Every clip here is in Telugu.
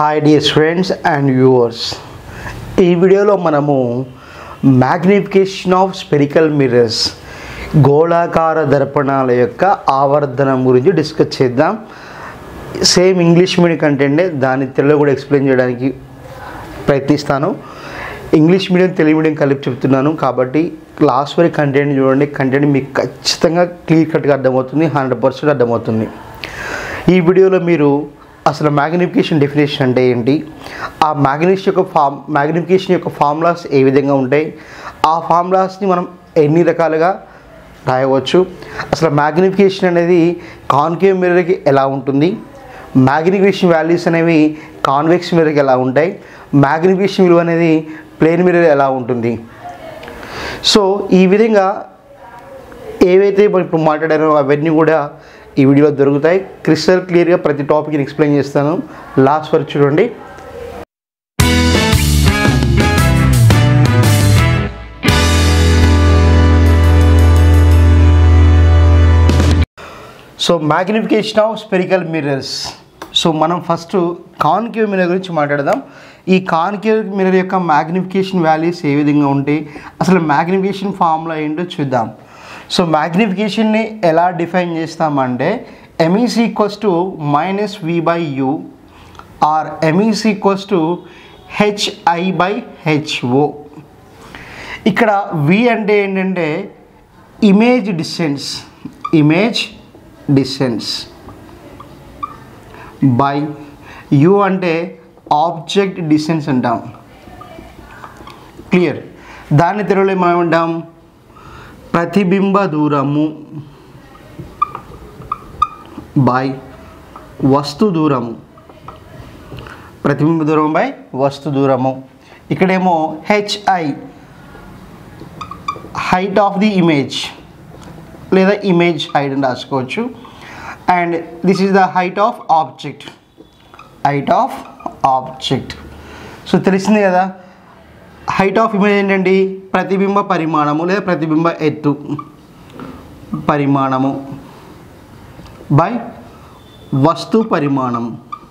hi dear friends and viewers ఈ వీడియోలో మనము మ్యాగ్నిఫికేషన్ ఆఫ్ స్పెరికల్ మిర్రర్స్ గోళాకార దర్పణాల యొక్క ఆవర్ధనం గురించి డిస్కస్ చేద్దాం సేమ్ ఇంగ్లీష్ మీడియం కంటెంటే దాని తెలుగు కూడా ఎక్స్ప్లెయిన్ చేయడానికి ప్రయత్నిస్తాను ఇంగ్లీష్ మీడియం తెలుగు మీడియం కలిపి చెప్తున్నాను కాబట్టి లాస్ట్ వరకు కంటెంట్ చూడండి కంటెంట్ మీకు ఖచ్చితంగా క్లియర్ కట్గా అర్థమవుతుంది హండ్రెడ్ పర్సెంట్ అర్థమవుతుంది ఈ వీడియోలో మీరు అసలు మ్యాగ్నిఫికేషన్ డెఫినేషన్ అంటే ఏంటి ఆ మ్యాగ్నిఫికేషన్ యొక్క ఫామ్ మ్యాగ్నిఫికేషన్ యొక్క ఫార్ములాస్ ఏ విధంగా ఉంటాయి ఆ ఫార్ములాస్ని మనం ఎన్ని రకాలుగా రాయవచ్చు అసలు మ్యాగ్నిఫికేషన్ అనేది కాన్కేవ్ మిర్రర్కి ఎలా ఉంటుంది మ్యాగ్నిఫికేషన్ వాల్యూస్ అనేవి కాన్వెక్స్ మిర్రర్కి ఎలా ఉంటాయి మ్యాగ్నిఫికేషన్ విలువ అనేది ప్లేన్ మిర్రర్ ఎలా ఉంటుంది సో ఈ విధంగా ఏవైతే మనం ఇప్పుడు మాట్లాడారో అవన్నీ కూడా ఈ వీడియోలో దొరుకుతాయి క్రిస్టల్ క్లియర్గా ప్రతి టాపిక్ని ఎక్స్ప్లెయిన్ చేస్తాను లాస్ట్ వరకు చూడండి so magnification of spherical mirrors so మనం ఫస్ట్ కాన్కేవ్ మిర్రర్ గురించి మాట్లాడదాం ఈ కాన్కేవ్ మిర్రర్ యొక్క మ్యాగ్నిఫికేషన్ వాల్యూస్ ఏ విధంగా ఉంటాయి అసలు మ్యాగ్నిఫికేషన్ ఫార్ములా ఏంటో చూద్దాం సో మ్యాగ్నిఫికేషన్ని ఎలా డిఫైన్ చేస్తామంటే M is equals to minus we by you or M is equals to HI by H O ఇక్కడ వి అంటే ఏంటంటే image distance image distance by U అంటే ఆబ్జెక్ట్ డిస్టెన్స్ అంటాం క్లియర్ దాన్ని తెలుగులో మనం ఏమంటాం ప్రతిబింబ దూరము బై వస్తు దూరము ప్రతిబింబ దూరం బై వస్తు దూరము ఇక్కడేమో H I height of the image లేదా ఇమేజ్ హైట్ అని రాసుకోవచ్చు and this is the height of object height of object so తెలిసింది కదా హైట్ ఆఫ్ ఇమేజ్ ఏంటండి ప్రతిబింబ పరిమాణము లేదా ప్రతిబింబ ఎత్తు పరిమాణము బై వస్తు పరిమాణం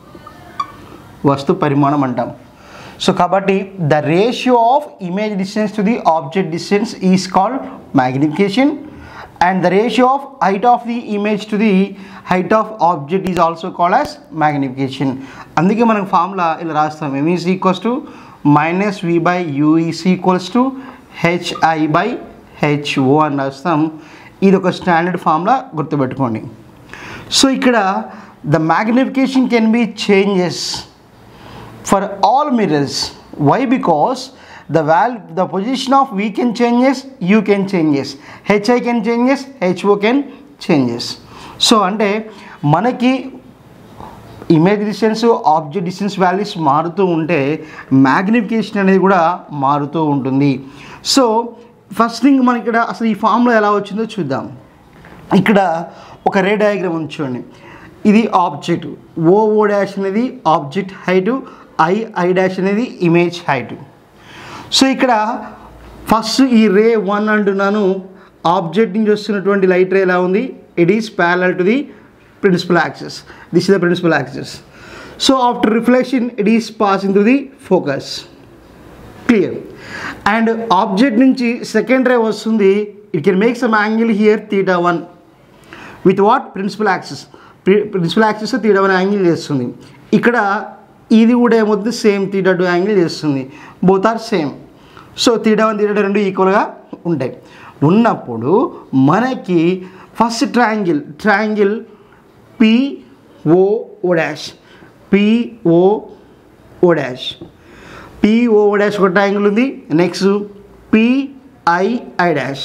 వస్తు పరిమాణం అంటాం సో కాబట్టి the ratio of image distance to the object distance is called magnification and the ratio of height of the image to the height of object is also called as magnification అందుకే మనం ఫార్ములా ఇలా రాస్తాం m is equals to minus we by u is equals to HI by h o అని రాస్తాం ఇది ఒక స్టాండర్డ్ ఫార్ములా గుర్తుపెట్టుకోండి సో ఇక్కడ the magnification can be changes for all mirrors why because the val the position of v can changes u can changes hi can changes ho can changes so అంటే మనకి image distance object distance values మారుతూ ఉంటే మ్యాగ్నిఫికేషన్ అనేది కూడా మారుతూ ఉంటుంది సో ఫస్ట్ థింగ్ మనకి ఇక్కడ అసలు ఈ ఫామ్లో ఎలా వచ్చిందో చూద్దాం ఇక్కడ ఒక రే డయాగ్రామ్ ఉంది చూడండి ఇది ఆబ్జెక్ట్ ఓ ఓ డాష్ అనేది object height I I dash అనేది ఇమేజ్ హైట్ సో ఇక్కడ ఫస్ట్ ఈ రే వన్ అంటున్నాను ఆబ్జెక్ట్ నుంచి వస్తున్నటువంటి లైట్ రే ఎలా ఉంది it is parallel to the principal axis this is the principal axis so after reflection it is passing to the focus clear and object నుంచి సెకండ్ రే వస్తుంది it can make some angle here theta one with what principal axis principal axis theta one angle చేస్తుంది ఇక్కడ ఇది కూడా ఏమవుతుంది సేమ్ తీటా టూ యాంగిల్ చేస్తుంది both are same so theta one theta రెండు ఈక్వల్గా ఉంటాయి ఉన్నప్పుడు మనకి first triangle triangle P O O dash P O O dash P O dash ఒక ట్రయాంగిల్ ఉంది next P I I dash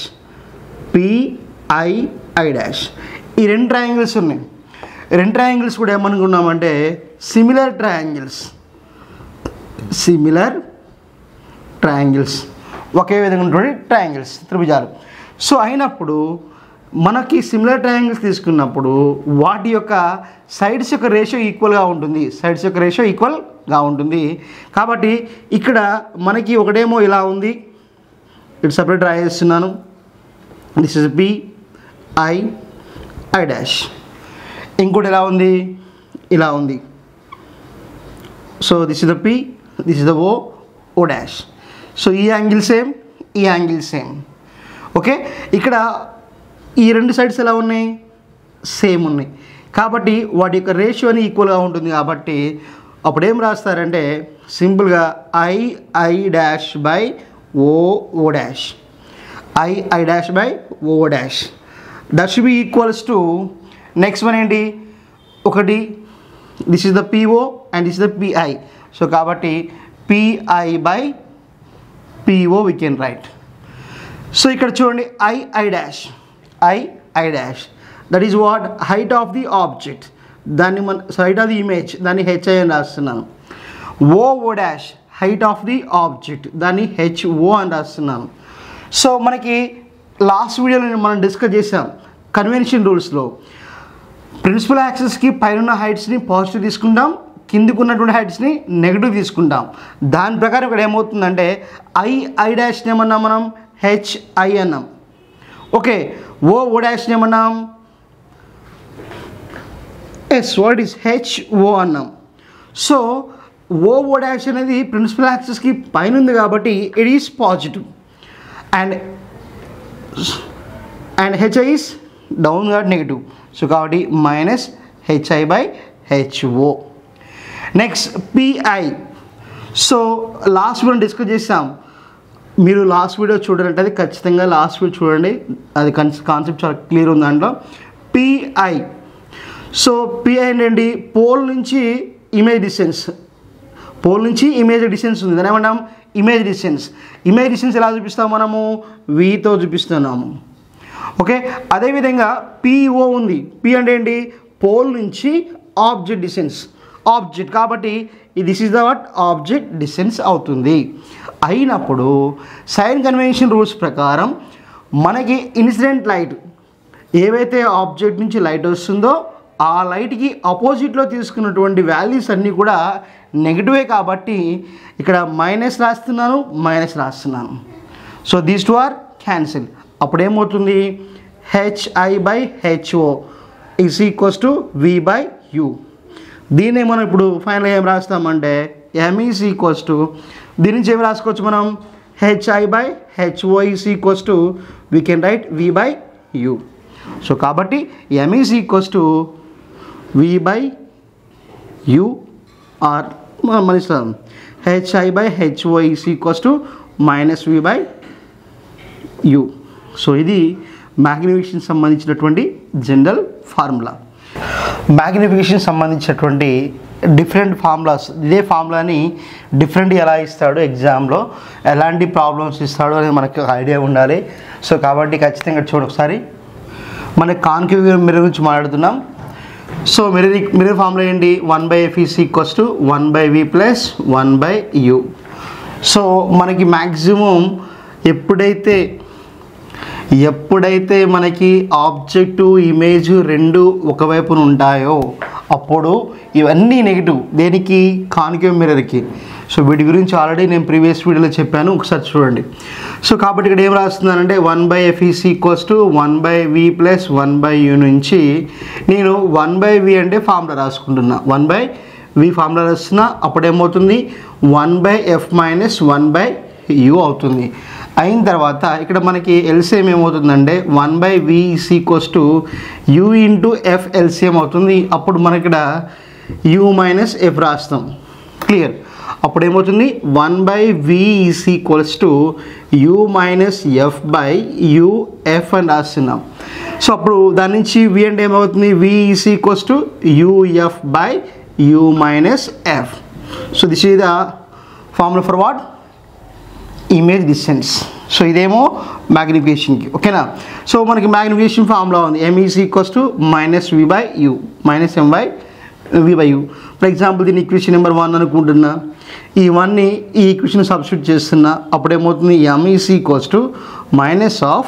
P I I dash ఈ రెండు ట్రయాంగిల్స్ ఉన్నాయి రెండు ట్రయాంగిల్స్ కూడా ఏమనుకున్నామంటే సిమిలర్ ట్రయాంగిల్స్ సిమిలర్ ట్రయాంగిల్స్ ఒకే విధంగా ఉన్నటువంటి ట్రయాంగిల్స్ త్రిభుజాలు సో అయినప్పుడు మనకి సిమిలర్ ట్రయాంగిల్స్ తీసుకున్నప్పుడు వాటి యొక్క సైడ్స్ యొక్క రేషియో ఈక్వల్గా ఉంటుంది సైడ్స్ యొక్క రేషియో ఈక్వల్గా ఉంటుంది కాబట్టి ఇక్కడ మనకి ఒకటేమో ఇలా ఉంది ఇటు సపరేట్ డ్రా చేస్తున్నాను this is B I I dash ఇంకోటి ఎలా ఉంది ఇలా ఉంది so this is the P this is the O O dash so ఈ యాంగిల్ సేమ్ ఈ యాంగిల్ సేమ్ ఓకే ఇక్కడ ఈ రెండు సైడ్స్ ఎలా ఉన్నాయి సేమ్ ఉన్నాయి కాబట్టి వాటి యొక్క రేషియో అని ఈక్వల్గా ఉంటుంది కాబట్టి అప్పుడు ఏం రాస్తారంటే సింపుల్గా I I dash by O O dash I I dash by O dash that should be equals to next one ఏంటి ఒకటి this is the P O and this is the P I so కాబట్టి P I by P O we can write so ఇక్కడ చూడండి I I dash I I dash that is what height of the object దాన్ని మన హైట్ ఆఫ్ ది ఇమేజ్ దాన్ని హెచ్ఐ అని రాస్తున్నాను ఓ O dash height of the object దాన్ని హెచ్ఓ అని రాస్తున్నాను సో మనకి లాస్ట్ వీడియోలో మనం డిస్కస్ చేసాం కన్వెన్షన్ రూల్స్లో ప్రిన్సిపల్ యాక్సెస్కి పైన హైట్స్ని పాజిటివ్ తీసుకుంటాం కిందికి ఉన్నటువంటి హైట్స్ని నెగిటివ్ తీసుకుంటాం దాని ప్రకారం ఇక్కడ ఏమవుతుందంటే ఐ ఐ డాష్ని ఏమన్నాం మనం హెచ్ఐ అన్నాం ఓకే ఓ ఓ డాష్ని ఏమన్నాం ఎస్ వాట్ ఈస్ హెచ్ఓ అన్నాం సో ఓ ఓ డాష్ అనేది ప్రిన్సిపల్ యాక్సెస్కి పైన ఉంది కాబట్టి it is positive and and h i is down కాబట్టి నెగిటివ్ సో కాబట్టి minus h i by h o next P I so last video discuss చేసాం మీరు లాస్ట్ వీడియో చూడాలంటే అది ఖచ్చితంగా లాస్ట్ వీడియో చూడండి అది కాన్సెప్ట్ చాలా క్లియర్ ఉంది దాంట్లో పిఐ సో పిఐ ఏంటండి పోల్ నుంచి ఇమేజ్ డిస్టెన్స్ పోల్ నుంచి ఇమేజ్ డిస్టెన్స్ ఉంది దాని ఏమంటాం ఇమేజ్ డిస్టెన్స్ ఇమేజ్ డిస్టెన్స్ ఎలా చూపిస్తాం మనము వీతో చూపిస్తున్నాము ఓకే అదేవిధంగా పిఓ ఉంది పి అంటే ఏంటి పోల్ నుంచి ఆబ్జెక్ట్ డిస్టెన్స్ ఆబ్జెక్ట్ కాబట్టి this is the what object distance అవుతుంది అయినప్పుడు సైన్ కన్వెన్షన్ రూల్స్ ప్రకారం మనకి ఇన్సిడెంట్ లైట్ ఏవైతే ఆబ్జెక్ట్ నుంచి లైట్ వస్తుందో ఆ లైట్కి అపోజిట్లో తీసుకున్నటువంటి వాల్యూస్ అన్నీ కూడా నెగిటివే కాబట్టి ఇక్కడ మైనస్ రాస్తున్నాను మైనస్ రాస్తున్నాను so these two are cancel అప్పుడు ఏమవుతుంది h i by h o is equals to we by u దీన్నే మనం ఇప్పుడు ఫైనల్ ఏం రాస్తామంటే ఎం ఈస్ ఈక్వల్స్ టు దీని నుంచి ఏం రాసుకోవచ్చు మనం h i by h o is equals to we can write v by you so కాబట్టి m is equals to we by you or మన ఇష్టం h i by h o is equals to minus we by you so ఇది మ్యాగ్నిఫికేషన్ సంబంధించినటువంటి జనరల్ ఫార్ములా మ్యాగ్నిఫికేషన్ సంబంధించినటువంటి డిఫరెంట్ ఫార్ములాస్ ఇదే ఫార్ములాని డిఫరెంట్ ఎలా ఇస్తాడు ఎగ్జామ్లో ఎలాంటి ప్రాబ్లమ్స్ ఇస్తాడో అనేది మనకు ఐడియా ఉండాలి సో కాబట్టి ఖచ్చితంగా చూడు ఒకసారి మన కాన్కేవ్ మిర్రర్ గురించి మాట్లాడుతున్నాం సో మిర్రర్ మిర్రర్ ఫార్ములా ఏంటి one by f is equals to one by we plus one by you so మనకి మ్యాక్సిమం ఎప్పుడైతే ఎప్పుడైతే మనకి ఆబ్జెక్టు ఇమేజ్ రెండు ఒకవైపున ఉంటాయో అప్పుడు ఇవన్నీ నెగిటివ్ దేనికి కాన్కేవ్ మిర్రర్కి సో వీటి గురించి ఆల్రెడీ నేను ప్రీవియస్ వీడియోలో చెప్పాను ఒకసారి చూడండి సో కాబట్టి ఇక్కడ ఏం రాస్తున్నానంటే one by f is equals to one by we plus one by u నుంచి నేను వన్ బై వి అంటే ఫార్ములా రాసుకుంటున్నా వన్ బై వి ఫార్ములా రాస్తున్నా అప్పుడు ఏమవుతుంది one by f minus one by you అవుతుంది అయిన తర్వాత ఇక్కడ మనకి ఎల్సిఎం ఏమవుతుందంటే one by we is equals to u into f LCM అవుతుంది అప్పుడు మనకి ఇక్కడ యూ మైనస్ ఎఫ్ రాస్తాం క్లియర్ అప్పుడు ఏమవుతుంది one by we is equals to u minus f by u f అని రాస్తున్నాం సో అప్పుడు దాని నుంచి వి అంటే ఏమవుతుంది వి is equals to UF by u minus f so this is the formula for what image distance so ఇదేమో మ్యాగ్నిఫికేషన్కి ఓకేనా సో మనకి మ్యాగ్నిఫికేషన్ ఫార్ములా ఉంది m is equals to minus we by u minus m by v by u for example దీని ఈక్వేషన్ నెంబర్ వన్ అనుకుంటున్నా ఈ వన్ని ఈ ఈక్వేషన్ సబ్స్టిట్యూట్ చేస్తున్నా అప్పుడు ఏమవుతుంది ఎంఈస్ equals to minus of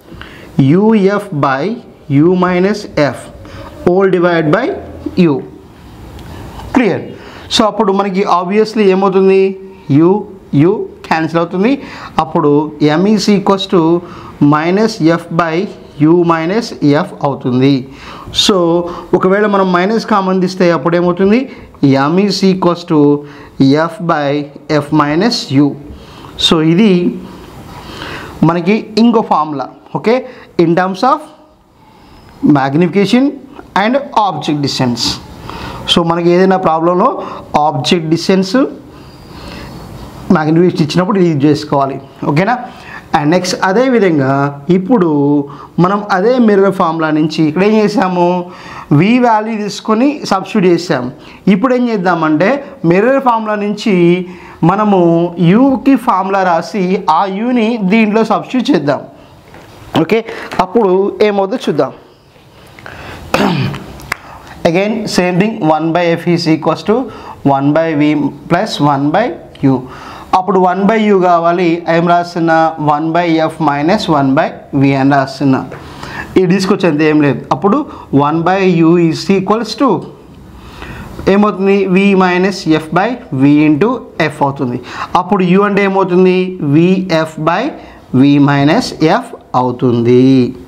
u f by u minus f whole divide by u clear so అప్పుడు మనకి ఆబ్వియస్లీ ఏమవుతుంది యూ యూ క్యాన్సిల్ అవుతుంది అప్పుడు ఎంఈస్ equals to minus f by u minus f అవుతుంది సో ఒకవేళ మనం మైనస్ కామన్ తీస్తే అప్పుడు ఏమవుతుంది ఎమ్ is equals to F by f minus you so ఇది మనకి ఇంకో formula okay in terms of magnification and object distance so మనకి ఏదైనా ప్రాబ్లంలో ఆబ్జెక్ట్ డిస్టెన్స్ మ్యాగ్నిఫికేషన్ ఇచ్చినప్పుడు ఇది యూజ్ చేసుకోవాలి ఓకేనా అండ్ నెక్స్ట్ అదేవిధంగా ఇప్పుడు మనం అదే మిర్రర్ ఫార్ములా నుంచి ఇక్కడ ఏం చేసాము వి వాల్యూ తీసుకొని సబ్స్టిట్యూట్ చేసాం ఇప్పుడు ఏం చేద్దామంటే మిర్రర్ ఫార్ములా నుంచి మనము యూకి ఫార్ములా రాసి ఆ యూని దీంట్లో సబ్స్టిట్యూట్ చేద్దాం ఓకే అప్పుడు ఏమవుతుందో చూద్దాం again same thing one by f is equals to one by we plus one by u అప్పుడు వన్ బై యూ కావాలి ఏం రాస్తున్నా one by f minus one by v అని రాస్తున్నా ఇది తీసుకొచ్చేంత ఏం లేదు అప్పుడు one by u is equals to ఏమవుతుంది v minus f by v into f అవుతుంది అప్పుడు యూ అంటే ఏమవుతుంది v f by v minus f అవుతుంది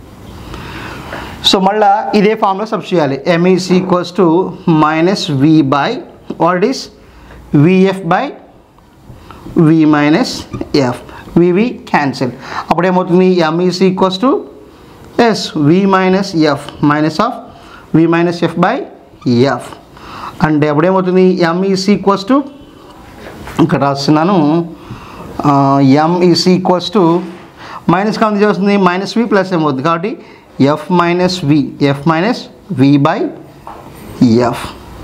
సో మళ్ళా ఇదే ఫామ్లో సబ్ చేయాలి m is equals to minus we by what is v f by v minus f v v cancel అప్పుడు ఏమవుతుంది ఎమ్ is equals to s v minus f minus of v minus f by f అంటే అప్పుడు ఏమవుతుంది ఎమ్ ఈస్ ఈక్వల్స్ టు ఇక్కడ రాస్తున్నాను m is equals to minus కాంతి వస్తుంది మైనస్ వి ప్లస్ ఏమవుతుంది కాబట్టి f minus v f minus we by f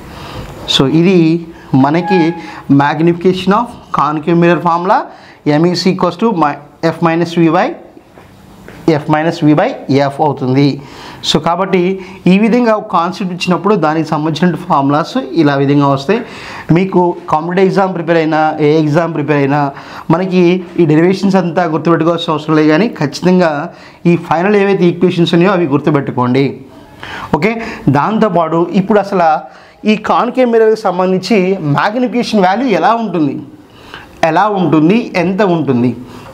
so ఇది మనకి magnification of కాన్క్యూ mirror formula m is equals to మై f minus we by f minus we by f అవుతుంది సో కాబట్టి ఈ విధంగా ఒక కాన్సెప్ట్ ఇచ్చినప్పుడు దానికి సంబంధించిన ఫార్ములాస్ ఇలా విధంగా వస్తాయి మీకు కాంపిటేటివ్ ఎగ్జామ్ ప్రిపేర్ అయినా ఏ ఎగ్జామ్ ప్రిపేర్ అయినా మనకి ఈ డెరివేషన్స్ అంతా గుర్తుపెట్టుకోవాల్సిన అవసరం లేదు కానీ ఖచ్చితంగా ఈ ఫైనల్ ఏవైతే ఈక్వేషన్స్ ఉన్నాయో అవి గుర్తుపెట్టుకోండి ఓకే దాంతోపాటు ఇప్పుడు అసలు ఈ కాన్కే మిరర్కి సంబంధించి మ్యాగ్నిఫికేషన్ వాల్యూ ఎలా ఉంటుంది ఎలా ఉంటుంది ఎంత ఉంటుంది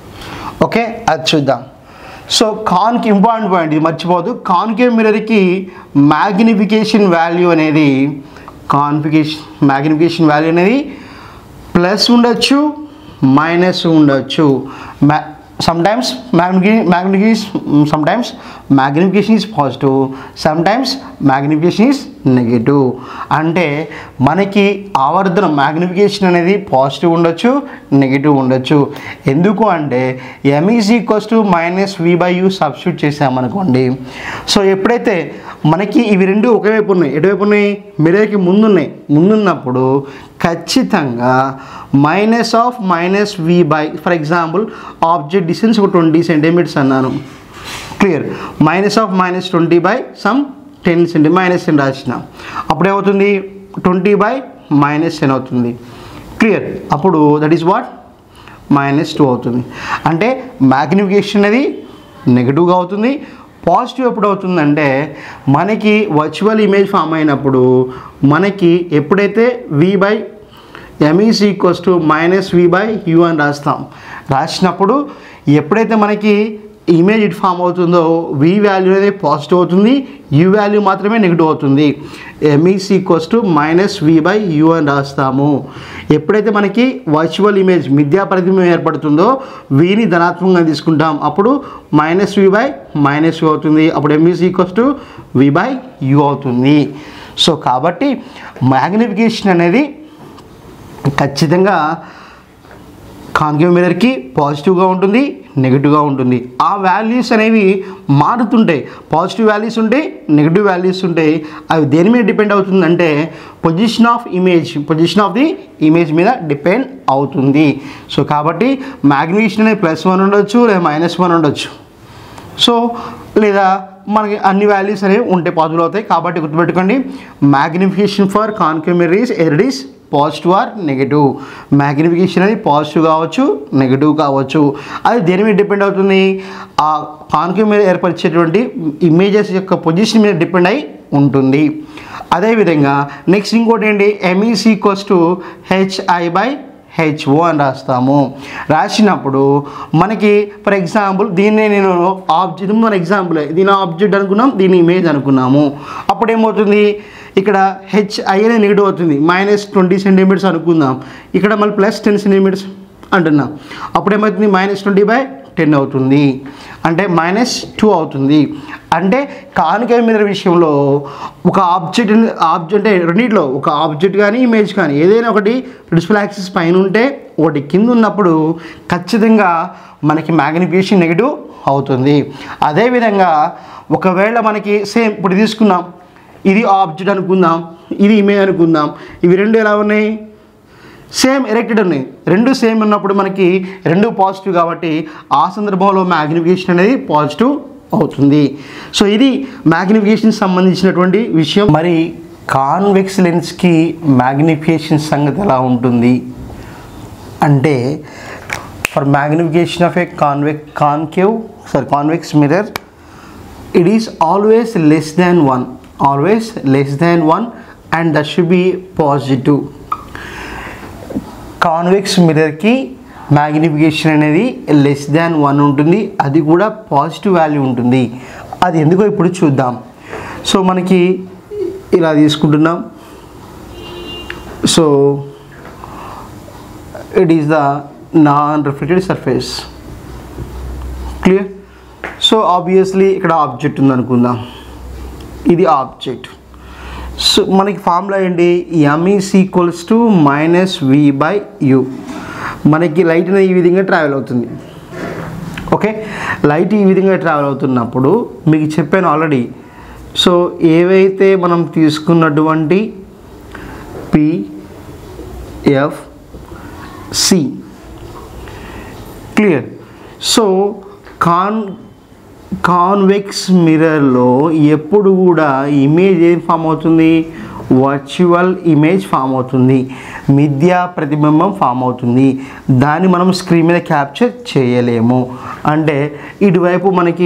ఓకే అది చూద్దాం సో కాన్కి ఇంపార్టెంట్ పాయింట్ ఇది మర్చిపోదు కాన్కేవ్ మిరర్కి మ్యాగ్నిఫికేషన్ వాల్యూ అనేది కాన్ఫికేషన్ మ్యాగ్నిఫికేషన్ వాల్యూ అనేది ప్లస్ ఉండొచ్చు మైనస్ ఉండొచ్చు మ్యా సమ్టైమ్స్ మ్యాగ్నిఫి magnification sometimes magnification is positive sometimes magnification is negative అంటే మనకి ఆవర్ధనం మ్యాగ్నిఫికేషన్ అనేది పాజిటివ్ ఉండొచ్చు నెగిటివ్ ఉండొచ్చు ఎందుకు అంటే m is equals to minus we by u substitute చేసామనుకోండి సో ఎప్పుడైతే మనకి ఇవి రెండు ఒకవైపు ఉన్నాయి ఎటువైపు ఉన్నాయి మిరర్కి ముందున్నాయి ముందున్నప్పుడు ఖచ్చితంగా minus of minus we by for example object distance ఒక ట్వంటీ సెంటీమీటర్స్ అన్నాను clear minus of minus twenty by some ten సెంటీ మైనస్ టెన్ రాసిన అప్పుడు ఏమవుతుంది ట్వంటీ బై మైనస్ టెన్ అవుతుంది క్లియర్ అప్పుడు that is what minus two అవుతుంది అంటే మ్యాగ్నిఫికేషన్ అనేది నెగిటివ్గా అవుతుంది పాజిటివ్ ఎప్పుడు అవుతుందంటే మనకి వర్చువల్ ఇమేజ్ ఫామ్ అయినప్పుడు మనకి ఎప్పుడైతే v by m is equals to minus we by you అని రాస్తాం రాసినప్పుడు ఎప్పుడైతే మనకి ఇమేజ్ ఇట్ ఫామ్ అవుతుందో వి వాల్యూ అనేది పాజిటివ్ అవుతుంది యూ వాల్యూ మాత్రమే నెగిటివ్ అవుతుంది m is equals to minus we by you అని రాస్తాము ఎప్పుడైతే మనకి వర్చువల్ ఇమేజ్ మిథ్యా ప్రతిబింబం ఏర్పడుతుందో వీని ధనాత్మకంగా తీసుకుంటాం అప్పుడు minus we by minus u అవుతుంది అప్పుడు ఎంఈస్ equals to we by you అవుతుంది సో కాబట్టి మ్యాగ్నిఫికేషన్ అనేది ఖచ్చితంగా కాన్కేవ్ మిరర్కి పాజిటివ్గా ఉంటుంది నెగిటివ్గా ఉంటుంది ఆ వాల్యూస్ అనేవి మారుతుంటాయి పాజిటివ్ వాల్యూస్ ఉంటాయి నెగిటివ్ వాల్యూస్ ఉంటాయి అవి దేని మీద డిపెండ్ అవుతుందంటే position of image position of the image మీద డిపెండ్ అవుతుంది సో కాబట్టి మ్యాగ్నిఫికేషన్ అనేది ప్లస్ వన్ ఉండొచ్చు లేదా మైనస్ వన్ ఉండొచ్చు సో లేదా మనకి అన్ని వాల్యూస్ అనేవి ఉంటే పాజిటివ్ అవుతాయి కాబట్టి గుర్తుపెట్టుకోండి magnification for concave mirror is er is positive or negative magnification అనేది పాజిటివ్ కావచ్చు నెగిటివ్ కావచ్చు అది దేని మీద డిపెండ్ అవుతుంది ఆ కాన్కేవ్ మీద ఏర్పరిచేటువంటి ఇమేజెస్ యొక్క పొజిషన్ మీద డిపెండ్ అయి ఉంటుంది అదేవిధంగా నెక్స్ట్ ఇంకోటి ఏంటి m is equals to HI by h o అని రాస్తాము రాసినప్పుడు మనకి ఫర్ ఎగ్జాంపుల్ దీన్ని నేను ఆబ్జెక్ట్ మన ఎగ్జాంపుల్ దీని ఆబ్జెక్ట్ అనుకున్నాం దీని ఇమేజ్ అనుకున్నాము అప్పుడు ఏమవుతుంది ఇక్కడ హెచ్ అనేది నెగిటివ్ అవుతుంది మైనస్ ట్వంటీ సెంటీమీటర్స్ అనుకుందాం ఇక్కడ మళ్ళీ ప్లస్ టెన్ సెంటీమీటర్స్ అంటున్నాం అప్పుడు ఏమవుతుంది మైనస్ ట్వంటీ బై టెన్ అవుతుంది అంటే మైనస్ టూ అవుతుంది అంటే కానిక మీద విషయంలో ఒక ఆబ్జెక్ట్ ఆబ్జెక్ట్ అంటే రెండింటిలో ఒక ఆబ్జెక్ట్ కానీ ఇమేజ్ కానీ ఏదైనా ఒకటి ప్రిన్సిపల్ యాక్సిస్ పైన ఉంటే ఒకటి కింద ఉన్నప్పుడు ఖచ్చితంగా మనకి మ్యాగ్నిఫికేషన్ నెగిటివ్ అవుతుంది అదేవిధంగా ఒకవేళ మనకి సేమ్ ఇప్పుడు తీసుకున్నాం ఇది ఆబ్జెక్ట్ అనుకుందాం ఇది ఇమేజ్ అనుకుందాం ఇవి రెండు ఎలా ఉన్నాయి సేమ్ ఎరెక్టెడ్ ఉన్నాయి రెండు సేమ్ ఉన్నప్పుడు మనకి రెండు పాజిటివ్ కాబట్టి ఆ సందర్భంలో మ్యాగ్నిఫికేషన్ అనేది పాజిటివ్ అవుతుంది సో ఇది మ్యాగ్నిఫికేషన్ సంబంధించినటువంటి విషయం మరి కాన్వెక్స్ లెన్స్కి మ్యాగ్నిఫికేషన్ సంగతి ఎలా ఉంటుంది అంటే for magnification of a convex concave sorry convex mirror it is always less than 1 always less than 1 and that should be positive convex మిర్రర్కి మ్యాగ్నిఫికేషన్ అనేది లెస్ దాన్ వన్ ఉంటుంది అది కూడా పాజిటివ్ వాల్యూ ఉంటుంది అది ఎందుకో ఇప్పుడు చూద్దాం సో మనకి ఇలా తీసుకుంటున్నాం so it is the non reflected surface clear so obviously ఇక్కడ ఆబ్జెక్ట్ ఉందనుకుందాం ఇది ఆబ్జెక్ట్ సో మనకి ఫార్ములా ఏంటి M is equals to minus we by U మనకి లైట్ అనేది ఈ విధంగా ట్రావెల్ అవుతుంది ఓకే లైట్ ఈ విధంగా ట్రావెల్ అవుతున్నప్పుడు మీకు చెప్పాను ఆల్రెడీ సో ఏవైతే మనం తీసుకున్నటువంటి P F C clear so con convex మిర్రర్లో ఎప్పుడు కూడా ఇమేజ్ ఏం ఫామ్ అవుతుంది వర్చువల్ ఇమేజ్ ఫామ్ అవుతుంది మిథ్యా ప్రతిబింబం ఫామ్ అవుతుంది దాన్ని మనం స్క్రీన్ మీద క్యాప్చర్ చేయలేము అంటే ఇటువైపు మనకి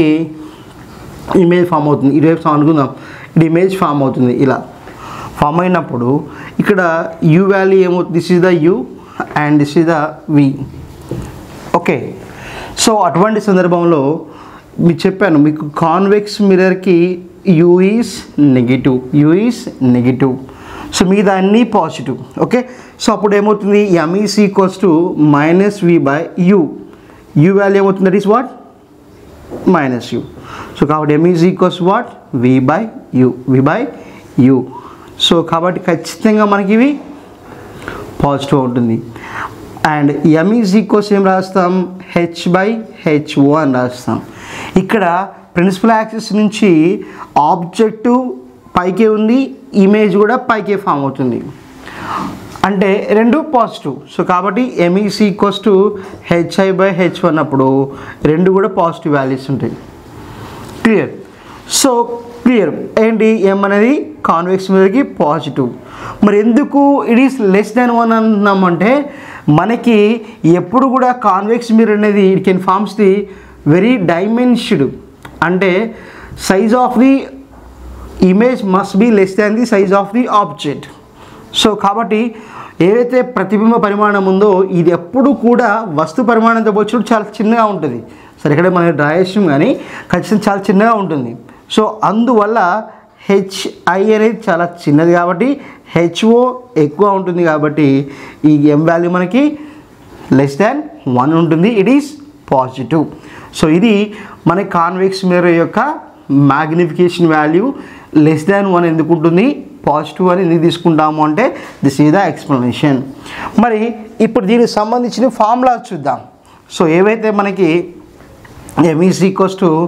ఇమేజ్ ఫామ్ అవుతుంది ఇటువైపు అనుకుందాం ఇది ఇమేజ్ ఫామ్ అవుతుంది ఇలా ఫామ్ అయినప్పుడు ఇక్కడ యూ వాల్యూ ఏమవుతుంది this is the U and this is the V okay so అటువంటి సందర్భంలో మీకు చెప్పాను మీకు కాన్వెక్స్ మిర్రర్కి U is negative U is negative so మీద అన్నీ పాజిటివ్ ఓకే సో అప్పుడు ఏమవుతుంది ఎమ్ is equals to minus we by U U value ఏమవుతుంది that is what minus you so కాబట్టి M is equals what V by U V by you so కాబట్టి ఖచ్చితంగా మనకి ఇవి పాజిటివ్ ఉంటుంది అండ్ ఎమ్ ఈజ్ ఈక్వల్స్ ఏం రాస్తాం హెచ్ బై హెచ్ఓ అని రాస్తాం ఇక్కడ ప్రిన్సిపల్ యాక్సిస్ నుంచి ఆబ్జెక్టు పైకే ఉంది ఇమేజ్ కూడా పైకే ఫామ్ అవుతుంది అంటే రెండు పాజిటివ్ సో కాబట్టి M is equals to HI by H అన్నప్పుడు రెండు కూడా పాజిటివ్ వాల్యూస్ ఉంటాయి క్లియర్ సో క్లియర్ ఏంటి ఎం అనేది కాన్వెక్స్ మీదకి పాజిటివ్ మరి ఎందుకు it is less than one అంటున్నామంటే మనకి ఎప్పుడు కూడా కాన్వెక్స్ మీర్ అనేది it can forms the very diminished అంటే size of the image must be less than the size of the object so కాబట్టి ఏదైతే ప్రతిబింబ పరిమాణం ఉందో ఇది ఎప్పుడు కూడా వస్తు పరిమాణంతో వచ్చినప్పుడు చాలా చిన్నగా ఉంటుంది సరే ఇక్కడ మనం డ్రా చేసాం కానీ ఖచ్చితంగా చాలా చిన్నగా ఉంటుంది సో అందువల్ల హెచ్ఐ అనేది చాలా చిన్నది కాబట్టి హెచ్ఓ ఎక్కువ ఉంటుంది కాబట్టి ఈ ఎం వాల్యూ మనకి లెస్ దాన్ వన్ ఉంటుంది ఇట్ ఈస్ పాజిటివ్ సో ఇది మన కాన్వెక్స్ మిర్రర్ యొక్క magnification value less than one ఎందుకు ఉంటుంది పాజిటివ్ అని ఎందుకు తీసుకుంటాము అంటే దిస్ ఈజ్ ద ఎక్స్ప్లెనేషన్ మరి ఇప్పుడు దీనికి సంబంధించిన ఫార్ములా చూద్దాం సో ఏవైతే మనకి M is equals to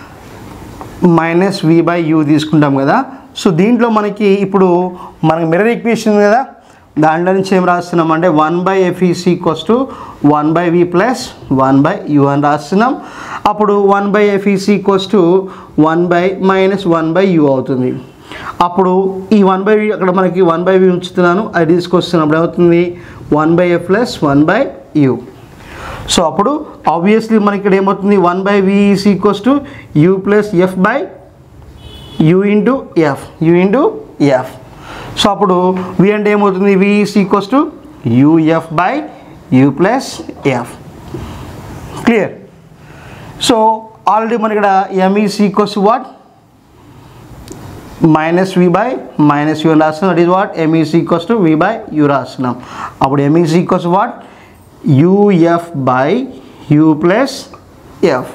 minus we by U తీసుకుంటాం కదా సో దీంట్లో మనకి ఇప్పుడు మనకి మిర్రర్ ఈక్వేషన్ ఉంది కదా దాంట్లో నుంచి ఏం రాస్తున్నాం అంటే one by F is equals to one by we plus one by you అని రాస్తున్నాం అప్పుడు one by F is equals to one by minus one by you అవుతుంది అప్పుడు ఈ వన్ బై వి అక్కడ మనకి వన్ బై వి ఉంచుతున్నాను అది తీసుకొస్తున్నప్పుడు ఏమవుతుంది one by F plus one by you so అప్పుడు ఆబ్వియస్లీ మనకి ఇక్కడ ఏమవుతుంది one by we is equals to U plus F by U into F U into F so అప్పుడు వి అంటే ఏమవుతుంది వి is equals to UF by U plus F clear so already మన ఇక్కడ M is equals what minus we by minus U రాస్తున్నాం that is what M is equals to we by you రాస్తున్నాం అప్పుడు ఎంఈస్ equals what U F by U plus F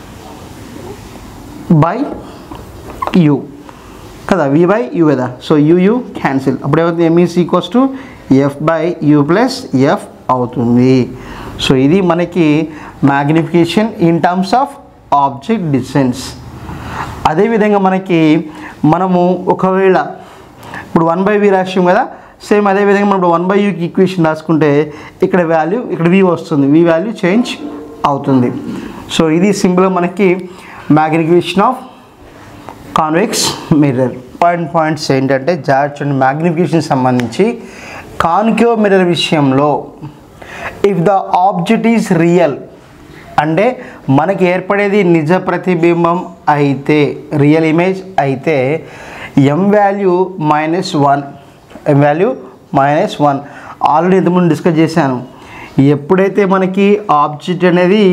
by U కదా వి బై యూ కదా సో యూ యూ క్యాన్సిల్ అప్పుడు ఏమవుతుంది ఎంఈస్ equals to F by U plus F అవుతుంది సో ఇది మనకి magnification in terms of object distance అదేవిధంగా మనకి మనము ఒకవేళ ఇప్పుడు వన్ బై వి రాసాం కదా సేమ్ అదేవిధంగా మనం ఇప్పుడు వన్ బై యూకి ఈక్వేషన్ రాసుకుంటే ఇక్కడ వాల్యూ ఇక్కడ వి వస్తుంది వి వాల్యూ చేంజ్ అవుతుంది సో ఇది సింపుల్గా మనకి magnification of convex mirror point points ఏంటంటే జాగ్రత్త మ్యాగ్నిఫికేషన్ సంబంధించి కాన్కేవ్ మిర్రర్ విషయంలో if the object is real అంటే మనకి ఏర్పడేది నిజ ప్రతిబింబం అయితే రియల్ ఇమేజ్ అయితే M value minus one M value minus one already ఇంతకుముందు డిస్కస్ చేశాను ఎప్పుడైతే మనకి ఆబ్జెక్ట్ అనేది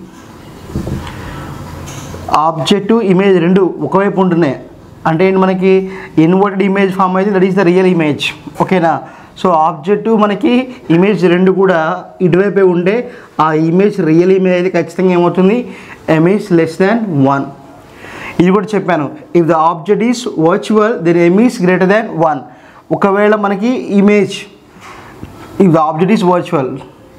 ఆబ్జెక్టు ఇమేజ్ రెండు ఒకవైపు ఉంటున్నాయి అంటే ఏంటి మనకి ఇన్వర్టెడ్ ఇమేజ్ ఫామ్ అయితే that is the real image ఓకేనా సో ఆబ్జెక్టు మనకి ఇమేజ్ రెండు కూడా ఇటువైపే ఉంటే ఆ ఇమేజ్ రియల్ ఇమేజ్ అయితే ఖచ్చితంగా ఏమవుతుంది ఇమేజ్ లెస్ దాన్ వన్ ఇది కూడా చెప్పాను if the object is virtual then M is greater than one ఒకవేళ మనకి image if the object is virtual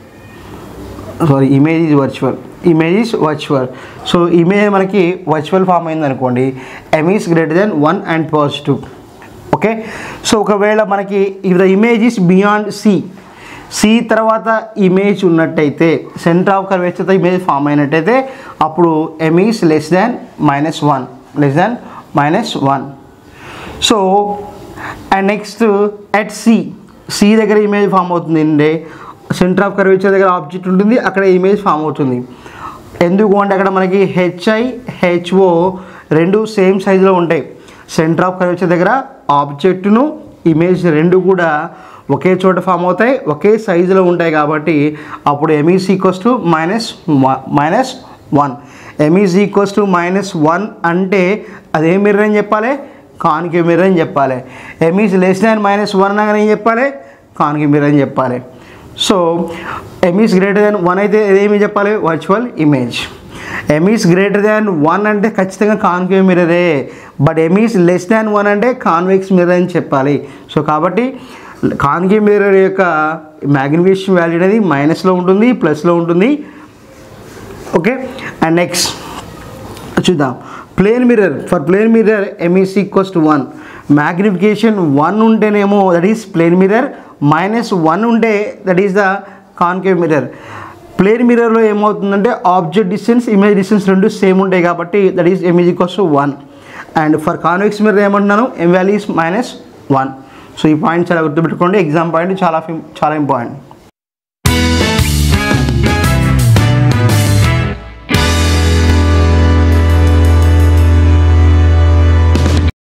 sorry image is virtual image is virtual so image మనకి వర్చువల్ ఫామ్ అయింది అనుకోండి M is greater than one and positive okay so ఒకవేళ మనకి if the image is beyond C C తర్వాత ఇమేజ్ ఉన్నట్టయితే సెంటర్ ఆఫ్ కర్వేచర్తో ఇమేజ్ ఫామ్ అయినట్టయితే అప్పుడు M is less than minus one less than minus one so and next at C C దగ్గర ఇమేజ్ ఫామ్ అవుతుంది అండి సెంటర్ ఆఫ్ కర్వేచర్ దగ్గర ఆబ్జెక్ట్ ఉంటుంది అక్కడ ఇమేజ్ ఫామ్ అవుతుంది ఎందుకు అంటే అక్కడ మనకి హెచ్ఐ హెచ్ఓ రెండు సేమ్ సైజులో ఉంటాయి సెంటర్ ఆఫ్ కర్వేచర్ దగ్గర ఆబ్జెక్టును ఇమేజ్ రెండు కూడా ఒకే చోట ఫామ్ అవుతాయి ఒకే సైజులో ఉంటాయి కాబట్టి అప్పుడు ఎంఈస్ equals to minus minus one M is equals to minus one అంటే అదే మిర్రర్ అని చెప్పాలి కాన్కి మిర్రర్ అని చెప్పాలి M is less than minus one అనగానే ఏం చెప్పాలి కాన్కి మిర్రర్ అని చెప్పాలి so M is greater than one అయితే ఏమి చెప్పాలి virtual image M is greater than one అంటే ఖచ్చితంగా కాన్కేవ్ మిర్రరే but M is less than one అంటే కాన్వెక్స్ మిర్రర్ అని చెప్పాలి సో కాబట్టి కాన్కేవ్ మిర్రర్ యొక్క మ్యాగ్నిఫికేషన్ వాల్యూ అనేది మైనస్లో ఉంటుంది ప్లస్లో ఉంటుంది ఓకే అండ్ నెక్స్ట్ చూద్దాం plane mirror for plane mirror M is equals to one magnification one ఉంటేనేమో that is plane mirror minus one ఉంటే that is the concave mirror plane మిర్రర్లో ఏమవుతుందంటే ఆబ్జెక్ట్ డిస్టెన్స్ ఇమేజ్ డిస్టెన్స్ రెండు సేమ్ ఉంటాయి కాబట్టి that is image equals to one and for convex mirror ఏమంటున్నాను M value is minus one so ఈ పాయింట్ చాలా గుర్తుపెట్టుకోండి ఎగ్జామ్ పాయింట్ చాలా చాలా ఇంపార్టెంట్